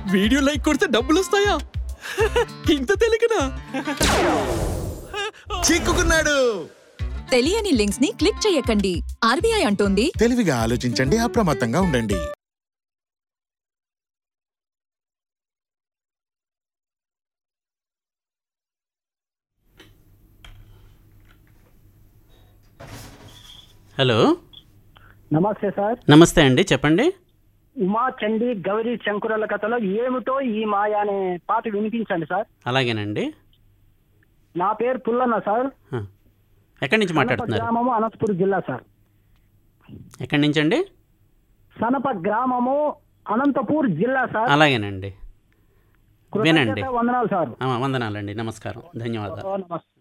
Video like కొడితే డబ్బులు వస్తాయా ఇంత తెలియకనా చిక్కుకున్నాడు తెలియని లింక్స్ ని క్లిక్ చేయకండి ఆర్బీఐ అంటోంది తెలివిగా ఆలోచించండి అప్రమత్తంగా ఉండండి హలో నమస్తే సార్ నమస్తే అండి చెప్పండి ఉమా చండి గౌరీ శంకురల కథలో ఏమిటో ఈ మాయ అనే పాట వినిపించండి సార్ అలాగేనండి నా పేరు పుల్లన్న సార్ ఆ. ఎక్కడి నుంచి సనప మాట్లాడుతున్నారు గ్రామము అనంతపురం జిల్లా సార్ ఎక్కడి నుంచి అండి సనప గ్రామము అనంతపూర్ జిల్లా సార్ అలాగేనండి వినండి కృతజ్ఞత వందనాలు సార్ ఆ, వందనాలండి నమస్కారం ధన్యవాదాలు ఓ, నమస్తే